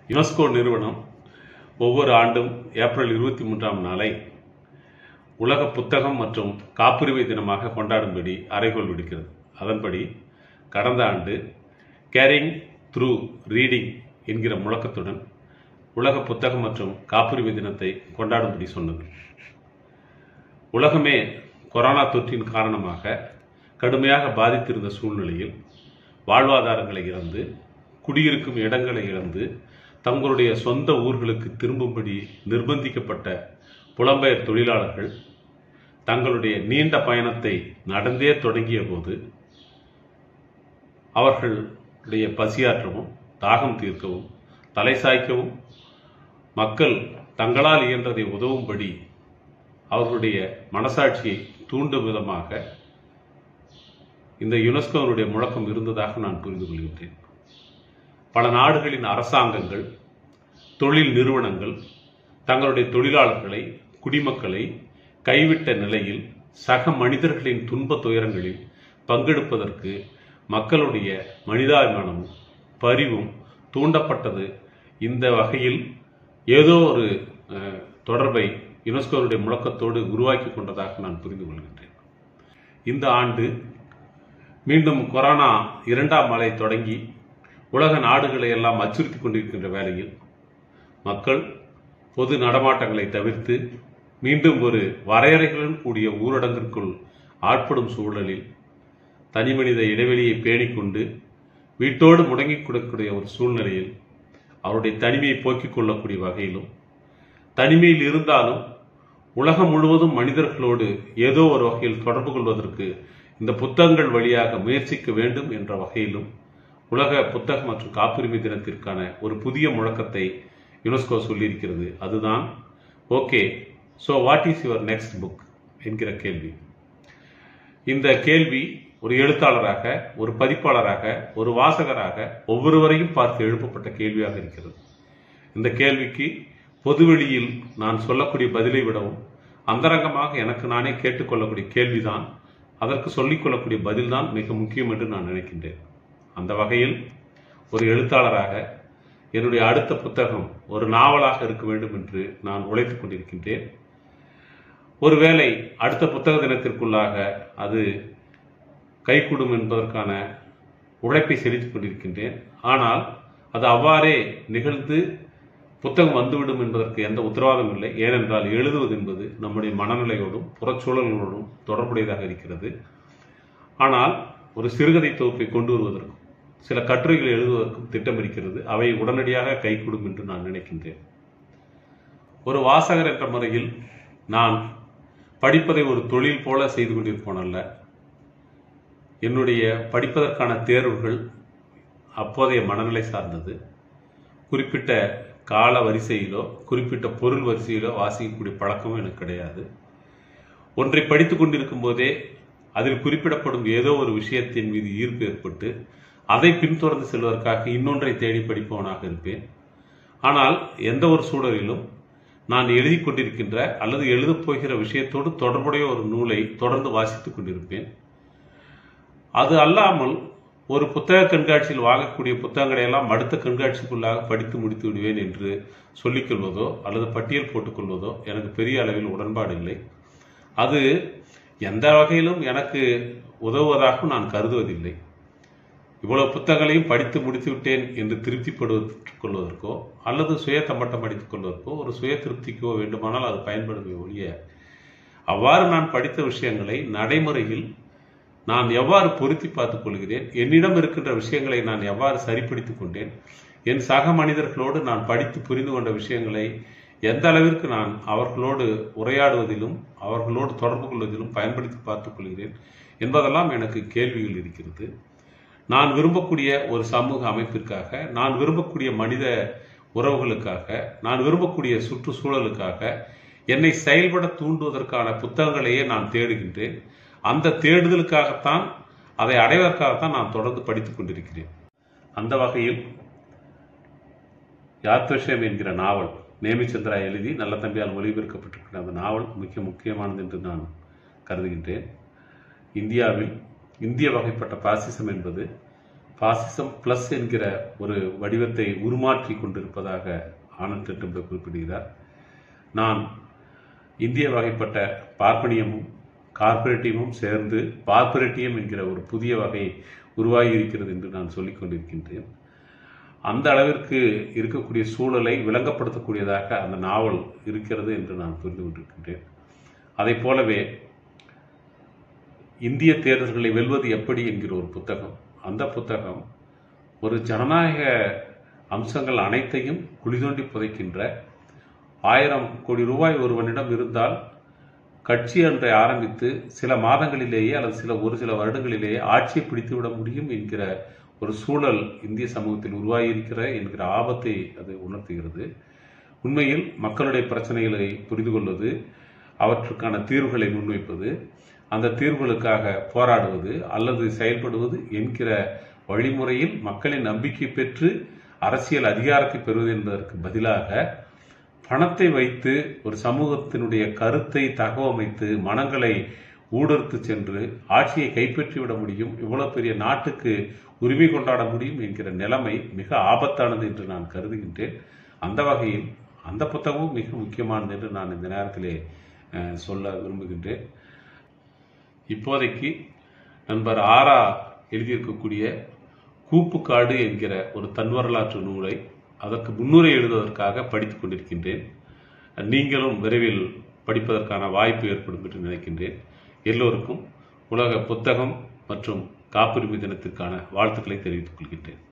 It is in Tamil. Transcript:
யுனெஸ்கோ நிறுவனம் ஒவ்வொரு ஆண்டும் ஏப்ரல் இருபத்தி மூன்றாம் நாளை உலக புத்தகம் மற்றும் காப்புரிமை தினமாக கொண்டாடும்படி அறைகோல் விடுக்கிறது அதன்படி கடந்த ஆண்டு கேரிங் த்ரூ ரீடிங் என்கிற முழக்கத்துடன் உலக புத்தகம் மற்றும் காப்புரிமை தினத்தை கொண்டாடும்படி சொன்னது உலகமே கொரோனா தொற்றின் காரணமாக கடுமையாக பாதித்திருந்த சூழ்நிலையில் வாழ்வாதாரங்களை இழந்து குடியிருக்கும் இடங்களை இழந்து தங்களுடைய சொந்த ஊர்களுக்கு திரும்பும்படி நிர்பந்திக்கப்பட்ட புலம்பெயர் தொழிலாளர்கள் தங்களுடைய நீண்ட பயணத்தை நடந்தே தொடங்கிய போது அவர்களுடைய பசியாற்றவும் தாகம் தீர்க்கவும் தலை சாய்க்கவும் மக்கள் தங்களால் இயன்றதை உதவும்படி அவர்களுடைய மனசாட்சியை தூண்டும் விதமாக இந்த யுனெஸ்கோவினுடைய முழக்கம் இருந்ததாக நான் புரிந்து கொள்கின்றேன் பல நாடுகளின் அரசாங்கங்கள் தொழில் நிறுவனங்கள் தங்களுடைய தொழிலாளர்களை குடிமக்களை கைவிட்ட நிலையில் சக மனிதர்களின் துன்ப துயரங்களில் பங்கெடுப்பதற்கு மக்களுடைய மனிதாபிமானமும் பரிவும் தூண்டப்பட்டது இந்த வகையில் ஏதோ ஒரு அஹ், தொடர்பை யுனெஸ்கோவுடைய முழக்கத்தோடு உருவாக்கி கொண்டதாக நான் புரிந்து கொள்கின்றேன் இந்த ஆண்டு மீண்டும் கொரோனா இரண்டாம் அலை தொடங்கி உலக நாடுகளை எல்லாம் அச்சுறுத்தி கொண்டிருக்கின்ற வேளையில் மக்கள் பொது நடமாட்டங்களை தவிர்த்து மீண்டும் ஒரு வரையறைகளுடன் கூடிய ஊரடங்கிற்குள் ஆட்படும் சூழலில் தனிமனித இடைவெளியை பேணிக்கொண்டு வீட்டோடு முடங்கிக் கொடுக்கக்கூடிய ஒரு சூழ்நிலையில் அவருடைய தனிமையை போக்கிக் கொள்ளக்கூடிய வகையிலும் தனிமையில் இருந்தாலும் உலகம் முழுவதும் மனிதர்களோடு ஏதோ ஒரு வகையில் தொடர்பு கொள்வதற்கு இந்த புத்தகங்கள் வழியாக முயற்சிக்க வேண்டும் என்ற வகையிலும் உலக புத்தக மற்றும் காப்புரிமை தினத்திற்கான ஒரு புதிய முழக்கத்தை யுனெஸ்கோ சொல்லியிருக்கிறது அதுதான் okay so what is your next book என்கிற கேள்வி இந்த கேள்வி ஒரு எழுத்தாளராக ஒரு பதிப்பாளராக ஒரு வாசகராக ஒவ்வொருவரையும் பார்த்து எழுப்பப்பட்ட கேள்வியாக இருக்கிறது இந்த கேள்விக்கு பொதுவெளியில் நான் சொல்லக்கூடிய பதிலை விடவும் அந்தரங்கமாக எனக்கு நானே கேட்டுக்கொள்ளக்கூடிய கேள்விதான் அதற்கு சொல்லிக்கொள்ளக்கூடிய பதில்தான் மிக முக்கியம் என்று நான் நினைக்கின்றேன் அந்த வகையில் ஒரு எழுத்தாளராக என்னுடைய அடுத்த புத்தகம் ஒரு நாவலாக இருக்க வேண்டும் என்று நான் உழைத்துக் கொண்டிருக்கின்றேன் ஒருவேளை அடுத்த புத்தக தினத்திற்குள்ளாக அது கைகூடும் என்பதற்கான உழைப்பை செலுத்திக் கொண்டிருக்கின்றேன் ஆனால் அது அவ்வாறே நிகழ்ந்து புத்தகம் வந்துவிடும் என்பதற்கு எந்த உத்தரவாதம் இல்லை ஏனென்றால் எழுதுவது என்பது நம்முடைய மனநிலையோடும் புறச்சூழல்களோடும் தொடர்புடையதாக இருக்கிறது ஆனால் ஒரு சிறுகதை தொகுப்பை கொண்டு வருவதற்கும் சில கட்டுரைகள் எழுதுவதற்கும் திட்டம் இருக்கிறது அவை உடனடியாக கைகூடும் என்று நான் நினைக்கின்றேன் ஒரு வாசகர் என்ற முறையில் நான் படிப்பதை ஒரு தொழில் போல செய்து கொண்டிருப்போன் அல்ல என்னுடைய படிப்பதற்கான தேர்வுகள் அப்போதைய மனநிலை சார்ந்தது குறிப்பிட்ட கால வரிசையிலோ குறிப்பிட்ட பொருள் வரிசையிலோ வாசிக்கக்கூடிய பழக்கமும் எனக்கு கிடையாது ஒன்றை படித்துக் கொண்டிருக்கும் போதே அதில் குறிப்பிடப்படும் ஏதோ ஒரு விஷயத்தின் மீது ஈர்ப்பு ஏற்பட்டு அதை பின்தொடர்ந்து செல்வதற்காக இன்னொன்றை தேடி படிப்பவனாக இருப்பேன் ஆனால் எந்த ஒரு சூழலிலும் நான் எழுதி கொண்டிருக்கின்ற அல்லது எழுதப் போகிற விஷயத்தோடு தொடர்புடைய ஒரு நூலை தொடர்ந்து வாசித்துக் கொண்டிருப்பேன் அது அல்லாமல் ஒரு புத்தக கண்காட்சியில் வாங்கக்கூடிய புத்தகங்களை எல்லாம் அடுத்த கண்காட்சிக்குள்ளாக படித்து முடித்து விடுவேன் என்று சொல்லிக் கொள்வதோ அல்லது பட்டியல் போட்டுக்கொள்வதோ எனக்கு பெரிய அளவில் உடன்பாடு இல்லை அது எந்த வகையிலும் எனக்கு உதவுவதாக நான் கருதுவதில்லை இவ்வளவு புத்தகங்களையும் படித்து முடித்து விட்டேன் என்று திருப்திப்படுத்திக் கொள்வதற்கோ அல்லது சுய தம்பட்டம் படித்துக் கொள்வதற்கோ ஒரு சுய திருப்திக்கோ வேண்டுமானால் அது பயன்படுமே ஒழிய அவ்வாறு நான் படித்த விஷயங்களை நடைமுறையில் நான் எவ்வாறு பொருத்தி பார்த்துக் கொள்கிறேன் என்னிடம் இருக்கின்ற விஷயங்களை நான் எவ்வாறு சரிப்படுத்திக் கொண்டேன் என் சக மனிதர்களோடு நான் படித்து புரிந்து கொண்ட விஷயங்களை எந்த அளவிற்கு நான் அவர்களோடு உரையாடுவதிலும் அவர்களோடு தொடர்பு கொள்வதிலும் பயன்படுத்தி பார்த்துக் கொள்கிறேன் என்பதெல்லாம் எனக்கு கேள்விகள் இருக்கிறது நான் விரும்பக்கூடிய ஒரு சமூக அமைப்பிற்காக நான் விரும்பக்கூடிய மனித உறவுகளுக்காக நான் விரும்பக்கூடிய சுற்றுச்சூழலுக்காக என்னை செயல்பட தூண்டுவதற்கான புத்தகங்களையே நான் தேடுகின்றேன் அந்த தேடுதலுக்காகத்தான் அதை அடைவதற்காகத்தான் நான் தொடர்ந்து படித்துக் கொண்டிருக்கிறேன் அந்த வகையில் யாத்வஷம் என்கிற நாவல் நேமிச்சந்திரா எழுதி நல்ல தம்பியால் மொழிபெயர்க்கப்பட்டிருக்கிற அந்த நாவல் மிக முக்கியமானது என்று நான் கருதுகின்றேன் இந்தியாவில் இந்திய வகைப்பட்ட பாசிசம் என்பது பாசிசம் பிளஸ் என்கிற ஒரு வடிவத்தை உருமாற்றி கொண்டிருப்பதாக ஆனந்த் டெட்டும்பே குறிப்பிடுகிறார் நான் இந்திய வகைப்பட்ட பார்ப்பனியமும் கார்பரேட்டியமும் சேர்ந்து பார்ப்பரேட்டியம் என்கிற ஒரு புதிய வகை உருவாகி இருக்கிறது என்று நான் சொல்லிக் கொண்டிருக்கின்றேன் அந்த அளவிற்கு இருக்கக்கூடிய சூழலை விளங்கப்படுத்தக்கூடியதாக அந்த நாவல் இருக்கிறது என்று நான் புரிந்து கொண்டிருக்கின்றேன் அதை போலவே இந்திய தேர்தல்களை வெல்வது எப்படி என்கிற ஒரு புத்தகம் அந்த புத்தகம் ஒரு ஜனநாயக அம்சங்கள் அனைத்தையும் குழி தோண்டி புதைக்கின்ற ஆயிரம் கோடி ரூபாய் ஒருவனிடம் இருந்தால் கட்சி ஒன்றை ஆரம்பித்து சில மாதங்களிலேயே அல்லது சில ஒரு சில வருடங்களிலேயே ஆட்சியை பிடித்துவிட முடியும் என்கிற ஒரு சூழல் இந்திய சமூகத்தில் உருவாகியிருக்கிற என்கிற ஆபத்தை அது உணர்த்துகிறது உண்மையில் மக்களுடைய பிரச்சனைகளை புரிந்து கொள்வது அவற்றுக்கான தீர்வுகளை முன்வைப்பது அந்த தீர்வுகளுக்காக போராடுவது அல்லது செயல்படுவது என்கிற வழிமுறையில் மக்களின் நம்பிக்கை பெற்று அரசியல் அதிகாரத்தை பெறுவது என்பதற்கு பதிலாக பணத்தை வைத்து ஒரு சமூகத்தினுடைய கருத்தை தகவமைத்து மனங்களை ஊடறுத்து சென்று ஆட்சியை கைப்பற்றிவிட முடியும் இவ்வளவு பெரிய நாட்டுக்கு உரிமை கொண்டாட முடியும் என்கிற நிலைமை மிக ஆபத்தானது என்று நான் கருதுகின்றேன் அந்த வகையில் அந்த புத்தகமும் மிக முக்கியமானது என்று நான் இந்த நேரத்திலே அஹ், சொல்ல விரும்புகின்றேன் இப்போதைக்கு நண்பர் ஆரா எழுதியிருக்கக்கூடிய கூப்புக்காடு என்கிற ஒரு தன்வரலாற்று நூலை அதற்கு முன்னுரை எழுதுவதற்காக படித்துக் கொண்டிருக்கின்றேன் நீங்களும் விரைவில் படிப்பதற்கான வாய்ப்பு ஏற்படும் என்று நினைக்கின்றேன் எல்லோருக்கும் உலக புத்தகம் மற்றும் காப்புரிமை தினத்திற்கான வாழ்த்துக்களை தெரிவித்துக் கொள்கின்றேன்